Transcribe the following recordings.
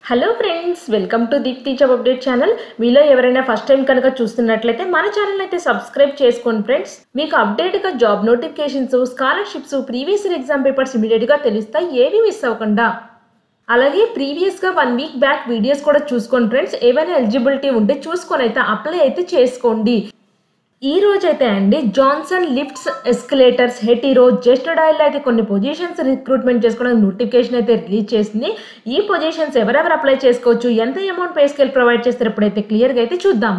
hello friends welcome to Deepthi job update channel మీలో ఎవరైనా first time కనుక చూస్తున్నట్లయితే మన ఛానల్ అయితే సబ్స్క్రైబ్ చేసుకోండి ఫ్రెండ్స్ మీకు అప్డేట్గా job notifications scholarships previous year exam papers ఇమీడియట్గా తెలుస్తాయి ఏవి మిస్ అవ్వకుండా అలాగే ప్రీవియస్గా వన్ వీక్ బ్యాక్ వీడియోస్ కూడా చూసుకోండి ఫ్రెండ్స్ ఏమైనా ఎలిజిబిలిటీ ఉంటే చూసుకొని అయితే అప్లై అయితే చేసుకోండి ఈ రోజైతే అండి Johnson lifts escalators Hetero Just Dial అయితే కొన్ని పొజిషన్స్ రిక్రూట్మెంట్ చేసుకోవడానికి నోటిఫికేషన్ అయితే రిలీజ్ చేసింది ఈ పొజిషన్స్ ఎవరెవరు అప్లై చేసుకోవచ్చు ఎంత అమౌంట్ పే స్కేల్ ప్రొవైడ్ చేస్తారు ఇప్పుడైతే క్లియర్గా అయితే చూద్దాము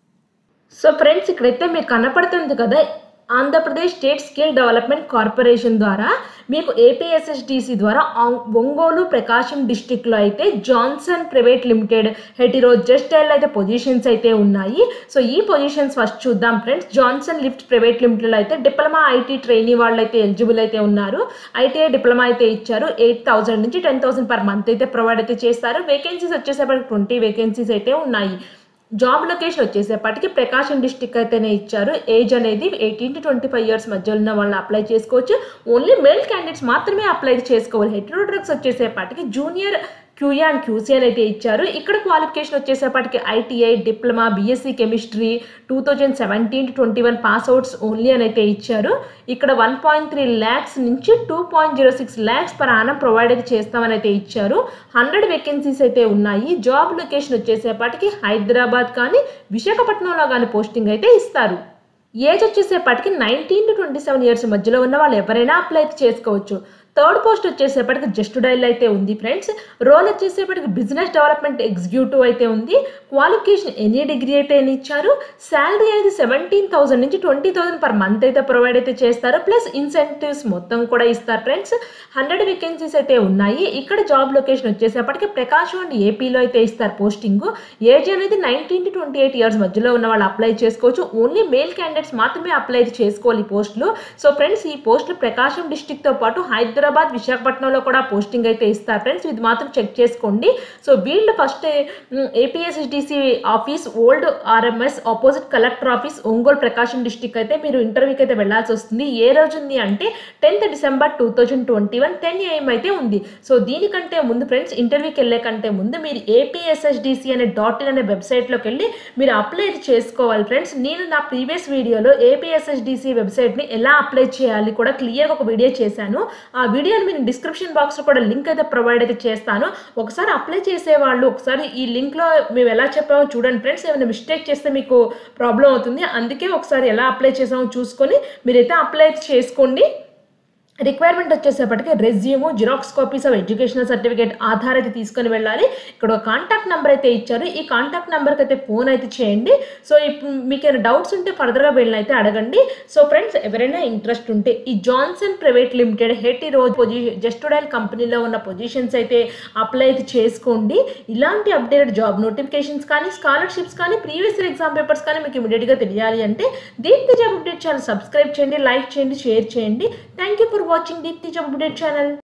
సో ఫ్రెండ్స్ ఇక్కడైతే మీకు కనపడుతుంది కదా Andhra Pradesh state skill development corporation ద్వారా మీకు ఏపీఎస్ఎస్డిసి ద్వారా ఆం- ఒంగోలు ప్రకాశం డిస్టిక్లో అయితే Johnson private limited Hetero Just Dial అయితే పొజిషన్స్ అయితే ఉన్నాయి సో ఈ పొజిషన్స్ ఫస్ట్ చూద్దాం ఫ్రెండ్స్ జాన్సన్ లిఫ్ట్ ప్రైవేట్ లిమిటెడ్లో అయితే డిప్లొమా ఐటీ ట్రైనీ వాళ్ళు అయితే ఎలిజిబుల్ అయితే ఉన్నారు ఐటీఐ డిప్లొమా అయితే ఇచ్చారు ఎయిట్ థౌసండ్ నుంచి టెన్ థౌసండ్ పర్ మంత్ అయితే ప్రొవైడ్ అయితే చేస్తారు వేకెన్సీస్ వచ్చేసేపటికి ట్వంటీ వేకెన్సీస్ అయితే ఉన్నాయి జాబ్ లొకేషన్ వచ్చేసేపటికి ప్రకాశం డిస్టిక్ అయితేనే ఇచ్చారు ఏజ్ అనేది eighteen to twenty five years మధ్యలో ఉన్న వాళ్ళు అప్లై చేసుకోవచ్చు ఓన్లీ మేల్ క్యాండిడేట్స్ మాత్రమే అప్లై చేసుకోవాలి హెట్రో డ్రగ్స్ వచ్చేసేపటికి జూనియర్ క్యూఏ అండ్ క్యూసీ అని అయితే ఇచ్చారు ఇక్కడ క్వాలిఫికేషన్ వచ్చేసేపటికి ITI diploma BSc chemistry two thousand seventeen to twenty one pass outs only అని అయితే ఇచ్చారు ఇక్కడ వన్ పాయింట్ త్రీ ల్యాక్స్ నుంచి two point zero six lakhs per annum provide అయితే చేస్తామని అయితే ఇచ్చారు హండ్రెడ్ వేకెన్సీస్ అయితే ఉన్నాయి జాబ్ లొకేషన్ వచ్చేసేపటికి హైదరాబాద్ కానీ విశాఖపట్నంలో కానీ పోస్టింగ్ అయితే ఇస్తారు ఏజ్ వచ్చేసేపటికి nineteen to twenty seven years మధ్యలో ఉన్న వాళ్ళు ఎవరైనా అప్లై అయితే చేసుకోవచ్చు థర్డ్ పోస్ట్ వచ్చేసేపటికి జస్ట్ డైల్ అయితే ఉంది ఫ్రెండ్స్ రోల్ వచ్చేసేపటికి బిజినెస్ డెవలప్మెంట్ ఎగ్జిక్యూటివ్ అయితే ఉంది క్వాలిఫికేషన్ ఎనీ డిగ్రీ అయితే ఇచ్చారు శాలరీ అయితే సెవెంటీన్ థౌసండ్ నుంచి ట్వంటీ థౌసండ్ పర్ మంత్ అయితే ప్రొవైడ్ అయితే చేస్తారు ప్లస్ ఇన్సెంటివ్స్ మొత్తం కూడా ఇస్తారు ఫ్రెండ్స్ హండ్రెడ్ వేకెన్సీస్ అయితే ఉన్నాయి ఇక్కడ జాబ్ లొకేషన్ వచ్చేసేపటికి ప్రకాశం అండ్ ఏపీలో అయితే ఇస్తారు పోస్టింగ్ ఏజ్ అనేది nineteen to twenty eight years మధ్యలో ఉన్న వాళ్ళు అప్లై చేసుకోవచ్చు ఓన్లీ మేల్ క్యాండిడేట్స్ మాత్రమే అప్లై చేసుకోవాలి ఈ పోస్టులు సో ఫ్రెండ్స్ ఈ పోస్టులు ప్రకాశం డిస్టిక్తో పాటు హైదరాబాద్ విశాఖపట్నంలో కూడా పోస్టింగ్ అయితే ఇస్తారు ఫ్రెండ్స్ ఇది మాత్రం చెక్ చేసుకోండి సో వీళ్ళు first APSSDC office old RMS opposite collector office Ongole Prakasam district అయితే మీరు ఇంటర్వ్యూకి అయితే వెళ్ళాల్సి వస్తుంది ఏ రోజు ఉంది అంటే tenth December two thousand twenty one ten AM అయితే ఉంది సో దీనికంటే ముందు ఫ్రెండ్స్ ఇంటర్వ్యూకి వెళ్ళే కంటే ముందు మీరు ఏపీఎస్ఎస్డిసి అనే డాట్ ఇన్ అనే వెబ్సైట్లోకి వెళ్ళి మీరు అప్లై చేసుకోవాలి ఫ్రెండ్స్ నేను నా ప్రీవియస్ వీడియోలో ఏపీఎస్ఎస్డిసి వెబ్సైట్ని ఎలా అప్లై చేయాలి కూడా క్లియర్గా ఒక వీడియో చేశాను ఆ వీడియోని నేను డిస్క్రిప్షన్ బాక్స్లో కూడా లింక్ అయితే ప్రొవైడ్ అయితే చేస్తాను ఒకసారి అప్లై చేసే వాళ్ళు ఒకసారి ఈ లింక్లో మేము ఎలా చెప్పామో చూడండి ఫ్రెండ్స్ ఏమైనా మిస్టేక్ చేస్తే మీకు ప్రాబ్లం అవుతుంది అందుకే ఒకసారి ఎలా అప్లై చేసామో చూసుకొని మీరైతే అప్లై అయితే చేసుకోండి రిక్వైర్మెంట్ వచ్చేసేపటికి resume xerox copies of educational certificate Aadhaar అయితే తీసుకొని వెళ్ళాలి ఇక్కడ ఒక కాంటాక్ట్ నెంబర్ అయితే ఇచ్చారు ఈ కాంటాక్ట్ నెంబర్కి అయితే ఫోన్ అయితే చేయండి సో ఇప్పుడు మీకు ఏమైనా డౌట్స్ ఉంటే ఫర్దర్గా వీళ్ళని అయితే అడగండి సో ఫ్రెండ్స్ ఎవరైనా ఇంట్రెస్ట్ ఉంటే ఈ జాన్సన్ ప్రైవేట్ లిమిటెడ్ హెటి రోజు పొజిషన్ జస్ట్ డైల్ కంపెనీలో ఉన్న పొజిషన్స్ అయితే అప్లై అయితే చేసుకోండి ఇలాంటి అప్డేటెడ్ జాబ్ నోటిఫికేషన్స్ కానీ స్కాలర్షిప్స్ కానీ ప్రీవియస్ ఎగ్జామ్ పేపర్స్ కానీ మీకు ఇమీడియట్గా తెలియాలి అంటే Deepthi job update channel subscribe చేయండి లైక్ చేయండి షేర్ చేయండి thank you for watching Deepthi job update channel